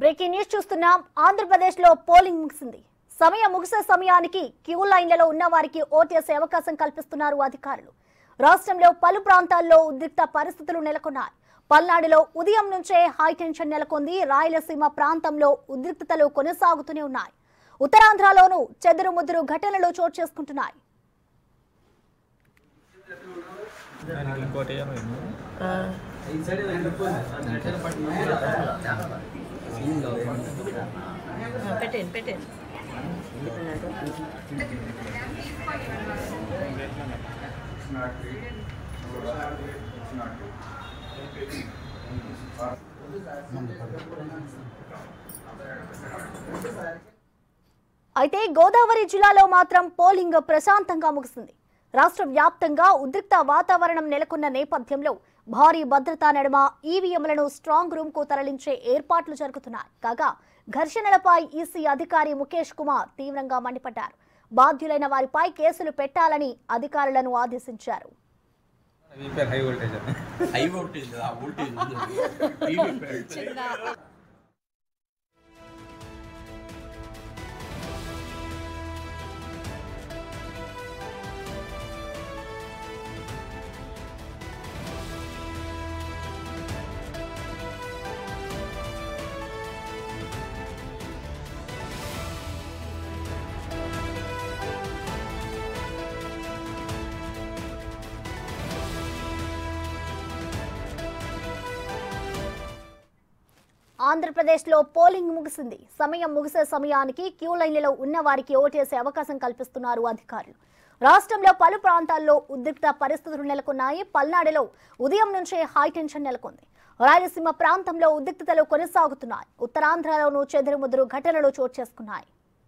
Breaking news చూస్తున్నాం ఆంధ్రప్రదేశ్ లో polling ముగిసింది సమయం ముగిసే సమయానికి క్యూ లైన్లలో ఉన్న వారికి ఓటేసే అవకాశం కల్పిస్తున్నారు అధికారులు రాష్ట్రంలో పలు ప్రాంతాల్లో ఉద్రిక్త పరిస్థితులు నెలకొన్నాయి పల్నాడులో ఉదయం నుంచే హై టెన్షన్ నెలకొంది రాయలసీమ ప్రాంతంలో ఉద్రిక్తతలు కొనసాగుతూనే ఉన్నాయి ఉత్తరాంధ్రలోనూ చెదురు ముదురు ఘటనలు చోటు చేసుకుంటున్నాయి ఇంకోటి పెట్టండి పెట్టండి అయితే గోదావరి జిల్లాలో మాత్రం పోలింగ్ ప్రశాంతంగా ముగిసింది రాష్ట్ర వ్యాప్తంగా ఉద్రిక్త వాతావరణం నెలకొన్న నేపథ్యంలో భారీ భద్రతా నడుమ ఈవీఎంలను స్ట్రాంగ్ రూమ్ కు తరలించే ఏర్పాట్లు జరుగుతున్నాయి కాగా ఘర్షణలపై ఈసీ అధికారి ముఖేష్ కుమార్ తీవ్రంగా మండిపడ్డారు బాధ్యులైన వారిపై కేసులు పెట్టాలని అధికారులను ఆదేశించారు VPR high voltage high voltage ఆ వోల్టేజ్ టీవీ పెడితే ఆంధ్రప్రదేశ్లో పోలింగ్ ముగిసింది సమయం ముగిసే సమయానికి క్యూ లైన్లలో ఉన్న వారికి ఓటేసే అవకాశం కల్పిస్తున్నారు అధికారులు రాష్ట్రంలో పలు ప్రాంతాల్లో ఉద్రిక్త పరిస్థితులు నెలకొన్నాయి పల్నాడులో ఉదయం నుంచే హై టెన్షన్ నెలకొంది రాయలసీమ ప్రాంతంలో ఉద్రిక్తతలు కొనసాగుతున్నాయి ఉత్తరాంధ్రలోనూ చెదురుముదురు ఘటనలు చోటు చేసుకున్నాయి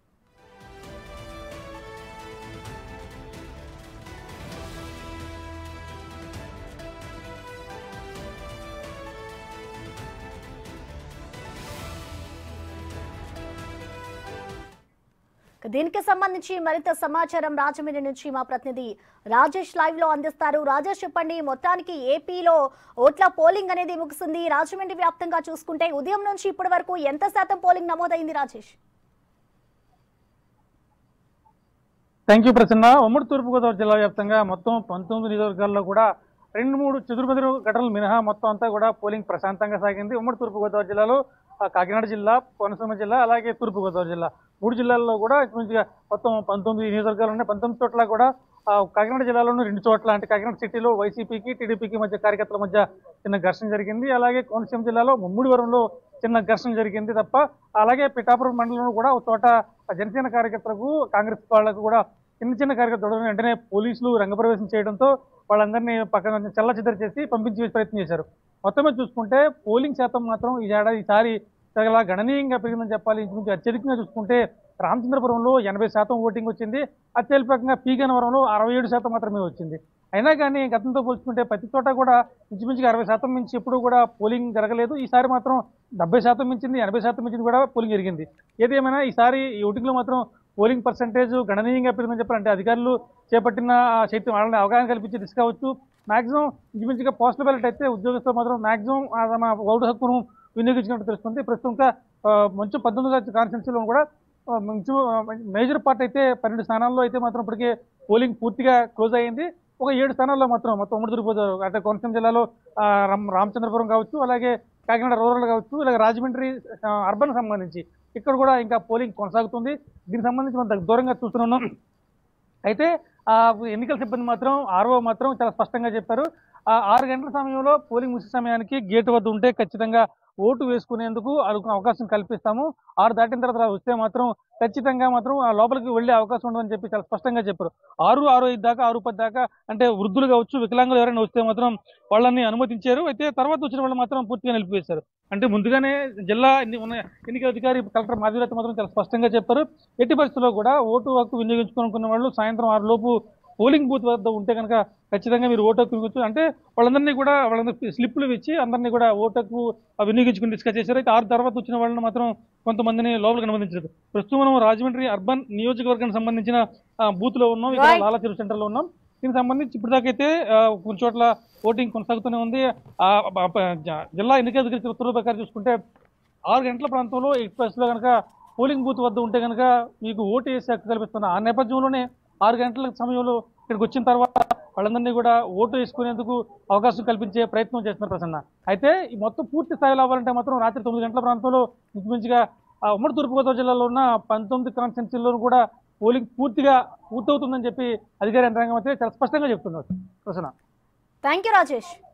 దీనికి సంబంధించి మరింత సమాచారం రాజమండ్రి నుంచి మా ప్రతినిధి రాజేష్ లైవ్ లో అందిస్తారు రాజేష్ చెప్పండి మొత్తానికి ఏపీలో ఓట్ల పోలింగ్ అనేది ముగిసింది రాజమండ్రి వ్యాప్తంగా చూసుకుంటే ఉదయం నుంచి ఇప్పటి వరకు ఎంత శాతం పోలింగ్ నమోదైంది రాజేష్ థ్యాంక్ యూ ప్రసన్న ఉమ్మడి తూర్పుగోదావరి జిల్లా వ్యాప్తంగా మొత్తం పంతొమ్మిది నియోజకవర్గాల్లో కూడా రెండు మూడు చెదురుమెదురు ఘటనలు మినహా మొత్తం అంతా కూడా పోలింగ్ ప్రశాంతంగా సాగింది ఉమ్మడి తూర్పుగోదావరి జిల్లాలో ఆ, కాకినాడ జిల్లా కోనసీమ జిల్లా అలాగే తూర్పుగోదావరి జిల్లా మూడు జిల్లాల్లో కూడా ఇంచుమించుగా మొత్తం పంతొమ్మిది నియోజకవర్గాలు ఉన్నాయి పంతొమ్మిది చోట్ల కూడా ఆ, కాకినాడ జిల్లాలోనూ రెండు చోట్ల అంటే కాకినాడ సిటీలో వైసీపీకి టీడీపీకి మధ్య కార్యకర్తల మధ్య చిన్న ఘర్షణ జరిగింది అలాగే కోనసీమ జిల్లాలో ముమ్మిడివరంలో చిన్న ఘర్షణ జరిగింది తప్ప అలాగే పిఠాపురం మండలంలో కూడా ఒక చోట జనసేన కార్యకర్తలకు కాంగ్రెస్ వాళ్ళకు కూడా చిన్న చిన్న కార్యకర్తలు వెంటనే పోలీసులు రంగప్రవేశం చేయడంతో వాళ్ళందరినీ పక్కన చెల్ల చిద్దరు చేసి పంపించే ప్రయత్నం చేశారు మొత్తం మీద చూసుకుంటే పోలింగ్ శాతం మాత్రం ఈ ఏడాది ఈసారి చాలా గణనీయంగా పెరిగిందని చెప్పాలి ఇంచుమించు అత్యధికంగా చూసుకుంటే రామచంద్రపురంలో ఎనభై శాతం ఓటింగ్ వచ్చింది అత్యల్పకంగా పీగనవరంలో అరవై ఏడు శాతం మాత్రమే వచ్చింది అయినా కానీ గతంతో పోల్చుకుంటే ప్రతి చోట కూడా ఇంచుమించుగా అరవై శాతం మించి ఎప్పుడు కూడా పోలింగ్ జరగలేదు ఈసారి మాత్రం డెబ్బై శాతం మించింది ఎనభై శాతం మించింది కూడా పోలింగ్ జరిగింది ఏదేమైనా ఈసారి ఈ ఓటింగ్లో మాత్రం పోలింగ్ పర్సంటేజ్ గణనీయంగా పెరిగిందని చెప్పాలంటే అధికారులు చేపట్టిన ఆ శైత్యం వాళ్ళని అవగాహన కల్పించి దిశ కావచ్చు మాక్సిమం ఇంచుమించుగా పోస్టల్ బ్యాలెట్ అయితే ఉద్యోగస్తులు మాత్రం మాక్సిమం తమ ఓటు హక్కును వినియోగించినట్టు తెలుస్తుంది ప్రస్తుతం ఇంకా ఆ, మంచు పంతొమ్మిది కాన్స్టిట్యూన్సీలో కూడా ఆ, మంచు మేజర్ పార్ట్ అయితే పన్నెండు స్థానాల్లో అయితే మాత్రం ఇప్పటికే పోలింగ్ పూర్తిగా క్లోజ్ అయ్యింది ఒక ఏడు స్థానాల్లో మాత్రం మొత్తం ఉమ్మడి తిరుపతి అంటే కోనసీమ జిల్లాలో ఆ, రామ్- రామచంద్రపురం కావచ్చు అలాగే కాకినాడ రూరల్ కావచ్చు అలాగే రాజమండ్రి ఆ, అర్బన్ సంబంధించి ఇక్కడ కూడా ఇంకా పోలింగ్ కొనసాగుతుంది దీనికి సంబంధించి మనం దగ్గ- దూరంగా చూస్తున్నాం అయితే ఆ ఎన్నికల సిబ్బంది మాత్రం ఆర్ఓ మాత్రం చాలా స్పష్టంగా చెప్పారు ఆ ఆరు గంటల సమయంలో పోలింగ్ ముగిసే సమయానికి గేటు వద్ద ఉంటే ఖచ్చితంగా ఓటు వేసుకునేందుకు అనుకున్న అవకాశం కల్పిస్తాము ఆరు దాటిన తర్వాత వస్తే మాత్రం ఖచ్చితంగా మాత్రం ఆ లోపలికి వెళ్ళే అవకాశం ఉండదని చెప్పి చాలా స్పష్టంగా చెప్పారు ఆరు ఆరు ఐదు దాకా ఆరు పది దాకా అంటే వృద్ధులు కావచ్చు వికలాంగులు ఎవరైనా వస్తే మాత్రం వాళ్ళని అనుమతించారు అయితే తర్వాత వచ్చిన వాళ్ళు మాత్రం పూర్తిగా నిలిపివేశారు అంటే ముందుగానే జిల్లా ఎన్ని- ఉన్న ఎన్నికల అధికారి కలెక్టర్ మాధవీలత మాత్రం చాలా స్పష్టంగా చెప్పారు ఎట్టి పరిస్థితుల్లో కూడా ఓటు హక్కు వినియోగించుకోనుకున్న వాళ్ళు సాయంత్రం ఆరు లోపు పోలింగ్ బూత్ వద్ద ఉంటే కనుక ఖచ్చితంగా మీరు ఓటు హక్కు వినియోగించు అంటే వాళ్ళందరినీ కూడా వాళ్ళందరికీ స్లిప్లు ఇచ్చి అందరినీ కూడా ఓటు హక్కు వినియోగించుకుని డిస్కస్ చేశారు అయితే ఆరు తర్వాత వచ్చిన వాళ్ళని మాత్రం కొంతమందిని లోపలికి అనుమతించలేదు ప్రస్తుతం మనం రాజమండ్రి అర్బన్ నియోజకవర్గానికి సంబంధించిన ఆ, బూత్ లో ఉన్నాం ఇక్కడ Right. లాలా చెరువు సెంటర్ లో ఉన్నాం దీనికి సంబంధించి ఇప్పటిదాకైతే ఆ, కొన్ని చోట్ల ఓటింగ్ కొనసాగుతూనే ఉంది ఆ, బ- బ- జ- జిల్లా ఎన్నికల అధికారి ఉత్తర్వుల ప్రకారం చూసుకుంటే ఆరు గంటల ప్రాంతంలో ఎక్స్ప్రెస్ లో కనుక పోలింగ్ బూత్ వద్ద ఉంటే కనుక మీకు ఓటు వేసే హక్కు కల్పిస్తున్న ఆ నేపథ్యంలోనే ఆరు గంటల సమయంలో ఇక్కడికి వచ్చిన తర్వాత వాళ్ళందరినీ కూడా ఓటు వేసుకునేందుకు అవకాశం కల్పించే ప్రయత్నం చేస్తున్నారు ప్రసన్న అయితే ఈ మొత్తం పూర్తి స్థాయిలో అవ్వాలంటే మాత్రం రాత్రి తొమ్మిది గంటల ప్రాంతంలో ఇంచుమించుగా ఆ ఉమ్మడి తూర్పుగోదావరి జిల్లాలో ఉన్న పంతొమ్మిది కాన్స్టిట్యున్సీల్లో కూడా పోలింగ్ పూర్తిగా పూర్తవుతుందని చెప్పి అధికార యంత్రాంగం అయితే చాలా స్పష్టంగా చెప్తున్నారు ప్రసన్న థ్యాంక్ యూ రాజేష్